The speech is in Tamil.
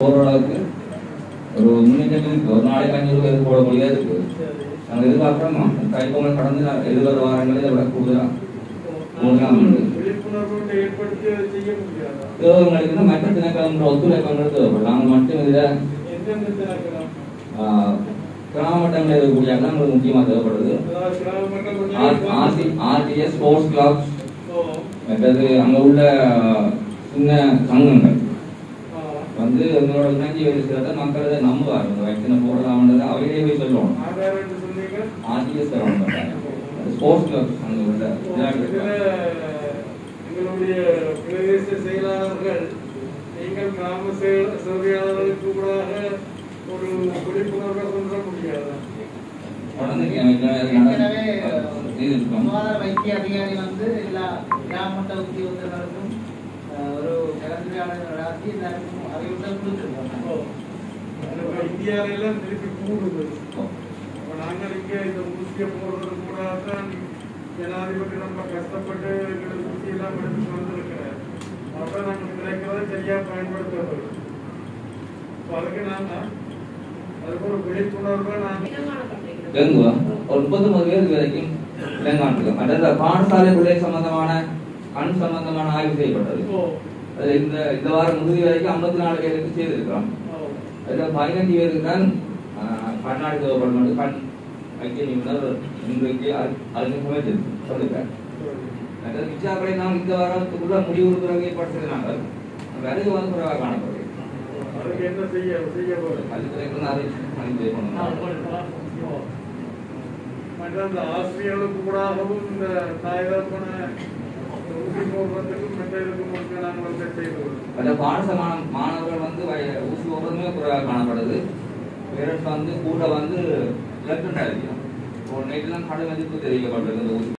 ஓரளவுக்கு ஒரு முன்னேற்றம் இருக்கு ஒரு நாளைக்கு அஞ்சூறு பேருக்கு போடக்கூடிய இருக்கு நாங்கள் எதிர்பார்க்குறோமா தைப்பொங்கல் கடந்து நான் எதிர்வர வாரங்களில் இதை விட கூடுதலா கூடுதலா உண்டு விழிப்புணர்வு ஏற்படுத்தி அதை செய்ய முடியாதா தேவங்களுக்கு வந்து மற்ற திணைக்களம் ஒத்துழைப்புங்கிறது தேவைப்படும் நாங்கள் மட்டும் இதில் எந்தெந்த தினக்கலாம் கிராம மட்டங்களில் இருக்கக்கூடிய எல்லாம் உங்களுக்கு முக்கியமாக தேவைப்படுது அதாவது கிராம மட்டம் கொஞ்சம் ஆர்டி ஆர்டிஎஸ் ஸ்போர்ட்ஸ் கிளப்ஸ் ஓ, மற்றது அங்கே உள்ள சின்ன சங்கங்கள் ஆ, வந்து எங்களோட இணைஞ்சி வேலை செய்யறத மக்கள் இதை நம்புவார் இந்த வேக்சினை போடலாம்ன்றது அவர்களே போய் சொல்லுவாங்க ஆதாரம் என்று சொன்னீங்க ஆர்டிஎஸ் தரணும் ஸ்போர்ட்ஸ் கிளப் அங்கே உள்ள இதுல விளையாட்டு எங்களுடைய பிரதேச செயலாளர்கள் நீங்கள் கிராம செயல் சேவையாளர்களுக்கு கூட ஒரு விழிப்புணர்வை கொண்டு வர முடியாதா ஏற்கனவே இது இருக்கும் சுகாதார வைத்திய அதிகாரி வந்து எல்லா கிராமட்ட உத்தியோகத்தர்களுக்கும் அஹ், ஒரு கலந்துரையாடல் நடத்தி எல்லாருக்கும் அறிவுறுத்தல் கொடுத்துருக்கோம் இப்ப இந்தியாவில எல்லாம் திருப்பி கூடுது அப்ப நாங்கள் இங்கே இந்த ஊசியை போடுறது கூட தான் ஜனாதிபதி ரொம்ப கஷ்டப்பட்டு எங்களுக்கு ஊசி எல்லாம் எடுத்து வந்திருக்கிறார் அப்ப நமக்கு கிடைக்கிறத சரியா பயன்படுத்தப்படும் அப்ப அதுக்கு நாங்க அதுக்கு ஒரு விழிப்புணர்வை நாங்கள் டெங்கு ஒரு முப்பத்தொன்பது பேருக்கு வரைக்கும் விலங்காட்டுக்கு அதாவது பாடசாலை பிள்ளை சம்பந்தமான கண் சம்பந்தமான ஆய்வு செய்யப்பட்டது ஓ, அதுல இந்த இந்த வாரம் முழுதி வரைக்கும் ஐம்பத்தி நாலு பேருக்கு செய்திருக்கிறோம் ஓ, அதுல பதினஞ்சு பேருக்கு தான் ஆஹ், கண்ணாடி தேவைப்படும் கண் வைத்திய நிபுணர் இன்றைக்கு அறிமுகமே சொல்லிருக்காரு அதாவது விசாரணை நாம் இந்த வாரத்துக்குள்ள முடிவு ஏற்படுத்தினாங்க விறகு வந்து குறைவாக காணப்படுது அதுக்கு என்ன செய்ய செய்ய போறோம் கல்வித்துறைக்கு வந்து அதை பணிபுரிய பண்ணணும் மற்ற அந்த ஆசிரியர்களுக்கு கூடாகவும் இந்த தாய் தகப்பன ஊசி போடுறதுக்கும் மற்ற இதுக்கும் வந்து நாங்கள் வந்து செய்தோம் அதில் பாடசமான மாணவர்கள் வந்து வய- ஊசி போடுறதுமே குறைவாக காணப்படுது பேரண்ட்ஸ் வந்து கூட வந்து எலக்ட்ரன் ஒரு நைட்லாம் கடை மதிப்பு தெரிவிக்கப்பட்டிருக்கு இந்த ஊசி